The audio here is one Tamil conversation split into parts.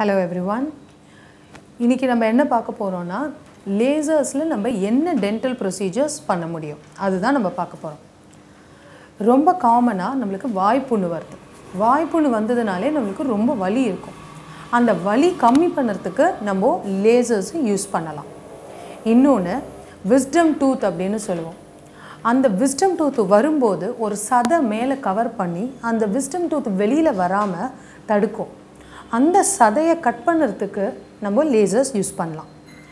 ஹலோ எவ்ரிவான் இன்றைக்கி நம்ம என்ன பார்க்க போகிறோன்னா லேசர்ஸில் நம்ம என்ன டென்டல் ப்ரொசீஜர்ஸ் பண்ண முடியும் அதுதான் நம்ம பார்க்க போகிறோம் ரொம்ப காமனாக நம்மளுக்கு வாய்ப்புண்ணு வருது வாய்ப்புண்ணு வந்ததுனாலே நம்மளுக்கு ரொம்ப வலி இருக்கும் அந்த வலி கம்மி பண்ணுறதுக்கு நம்ம லேசர்ஸ் யூஸ் பண்ணலாம் இன்னொன்று விஸ்டம் டூத் அப்படின்னு சொல்லுவோம் அந்த விஸ்டம் டூத் வரும்போது ஒரு சதை மேலே கவர் பண்ணி அந்த விஸ்டம் டூத் வெளியில் வராமல் தடுக்கும் அந்த சதையை கட் பண்ணுறதுக்கு நம்ம லேசர்ஸ் யூஸ் பண்ணலாம்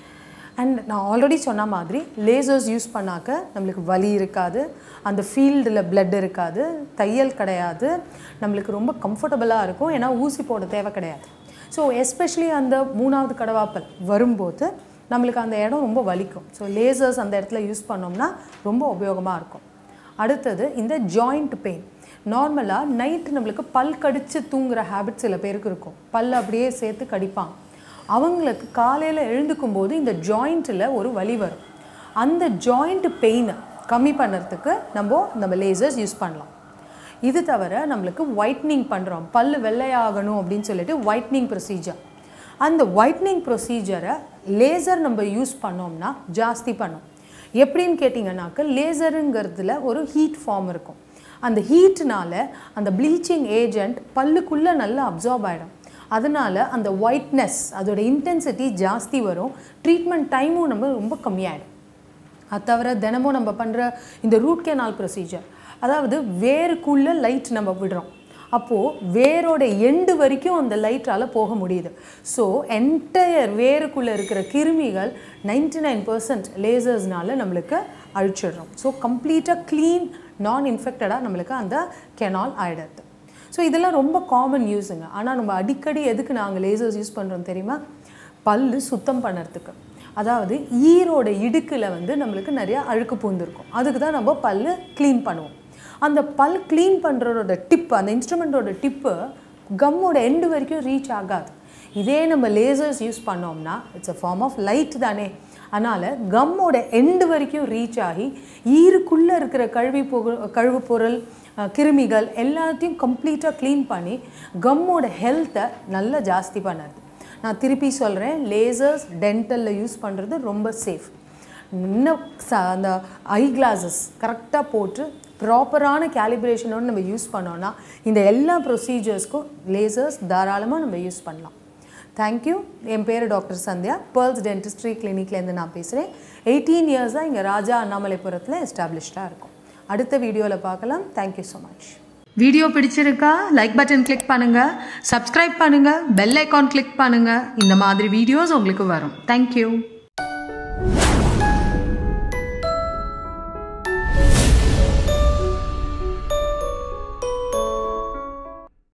அண்ட் நான் ஆல்ரெடி சொன்ன மாதிரி லேசர்ஸ் யூஸ் பண்ணாக்க நம்மளுக்கு வலி இருக்காது அந்த ஃபீல்டில் blood இருக்காது தையல் கிடையாது நம்மளுக்கு ரொம்ப கம்ஃபர்டபுளாக இருக்கும் ஏன்னா ஊசி போட தேவை கிடையாது ஸோ எஸ்பெஷலி அந்த மூணாவது கடவாப்பல் வரும்போது நம்மளுக்கு அந்த இடம் ரொம்ப வலிக்கும் ஸோ லேசர்ஸ் அந்த இடத்துல யூஸ் பண்ணோம்னா ரொம்ப உபயோகமாக இருக்கும் அடுத்தது இந்த ஜாயிண்ட் பெயின் நார்மலாக நைட்டு நம்மளுக்கு பல் கடித்து தூங்குற ஹேபிட் சில பேருக்கு இருக்கும் பல் அப்படியே சேர்த்து கடிப்பாங்க அவங்களுக்கு காலையில் எழுந்துக்கும் போது இந்த ஜாயிண்ட்டில் ஒரு வலி வரும் அந்த ஜாயிண்ட் பெயினை கம்மி பண்ணுறதுக்கு நம்ம நம்ம லேசர்ஸ் யூஸ் பண்ணலாம் இது தவிர நம்மளுக்கு ஒயிட்னிங் பண்ணுறோம் பல் வெள்ளையாகணும் அப்படின்னு சொல்லிட்டு ஒயிட்னிங் ப்ரொசீஜர் அந்த ஒயிட்னிங் ப்ரொசீஜரை லேசர் நம்ம யூஸ் பண்ணோம்னா ஜாஸ்தி பண்ணும் எப்படின்னு கேட்டிங்கன்னாக்க லேசருங்கிறதுல ஒரு ஹீட் ஃபார்ம் இருக்கும் அந்த ஹீட்னால அந்த ப்ளீச்சிங் ஏஜெண்ட் பல்லுக்குள்ளே நல்லா அப்சார்ப் ஆகிடும் அதனால அந்த ஒயிட்னஸ் அதோட இன்டென்சிட்டி ஜாஸ்தி வரும் ட்ரீட்மெண்ட் டைமும் நம்ம ரொம்ப கம்மியாயிடும் அது தவிர தினமும் நம்ம பண்ணுற இந்த ரூட் கேனால் ப்ரொசீஜர் அதாவது வேருக்குள்ளே லைட் நம்ம விடுறோம் அப்போது வேரோட எண்டு வரைக்கும் அந்த லைட்டால் போக முடியுது ஸோ என்டையர் வேருக்குள்ளே இருக்கிற கிருமிகள் நைன்டி நைன் பர்சன்ட் லேசர்ஸ்னால நம்மளுக்கு அழிச்சிடுறோம் ஸோ கம்ப்ளீட்டாக க்ளீன் நான் இன்ஃபெக்டடாக நம்மளுக்கு அந்த கெனால் ஆகிடுது ஸோ இதெல்லாம் ரொம்ப காமன் யூஸுங்க ஆனால் நம்ம அடிக்கடி எதுக்கு நாங்கள் லேசர்ஸ் யூஸ் பண்ணுறோம் தெரியுமா பல்லு சுத்தம் பண்ணுறதுக்கு அதாவது ஈரோட இடுக்கில் வந்து நம்மளுக்கு நிறைய அழுக்கு பூந்துருக்கும் அதுக்கு தான் நம்ம பல்லு க்ளீன் பண்ணுவோம் அந்த பல் க்ளீன் பண்ணுறதோட டிப்பு அந்த இன்ஸ்ட்ருமெண்ட்டோட டிப்பு கம்மோட எண்டு வரைக்கும் ரீச் ஆகாது இதே நம்ம லேசர்ஸ் யூஸ் பண்ணோம்னா it's a form of light தானே அதனால் கம்மோட எண்டு வரைக்கும் ரீச் ஆகி ஈருக்குள்ளே இருக்கிற கழுவி பொருள் கழுவு பொருள் அஹ், கிருமிகள் எல்லாத்தையும் கம்ப்ளீட்டாக க்ளீன் பண்ணி கம்மோட ஹெல்த்தை நல்லா ஜாஸ்தி பண்ணுது நான் திருப்பி சொல்கிறேன் லேசர்ஸ் டென்டலில் யூஸ் பண்ணுறது ரொம்ப சேஃப் இன்னும் ச அந்த ஐ கிளாஸஸ் கரெக்டாக போட்டு ப்ராப்பரான கேலிப்ரேஷனோடு நம்ம யூஸ் பண்ணோன்னா இந்த எல்லா ப்ரொசீஜர்ஸ்க்கும் லேசர்ஸ் தாராளமாக நம்ம யூஸ் பண்ணலாம் தேங்க்யூ என் பேர் டாக்டர் சந்தியா பேர்ல்ஸ் டென்டிஸ்ட்ரி கிளினிக்லேருந்து நான் பேசுகிறேன் எயிட்டீன் இயர்ஸாக இங்கே ராஜா அண்ணாமலைபுரத்தில் எஸ்டாப்ளிஷ்டாக இருக்கும் அடுத்த வீடியோவில் பார்க்கலாம் தேங்க்யூ ஸோ மச் வீடியோ பிடிச்சிருக்கா லைக் பட்டன் கிளிக் பண்ணுங்க சப்ஸ்கிரைப் பண்ணுங்க பெல் ஐகான் கிளிக் பண்ணுங்க இந்த மாதிரி வீடியோஸ் உங்களுக்கு வரும் தேங்க்யூ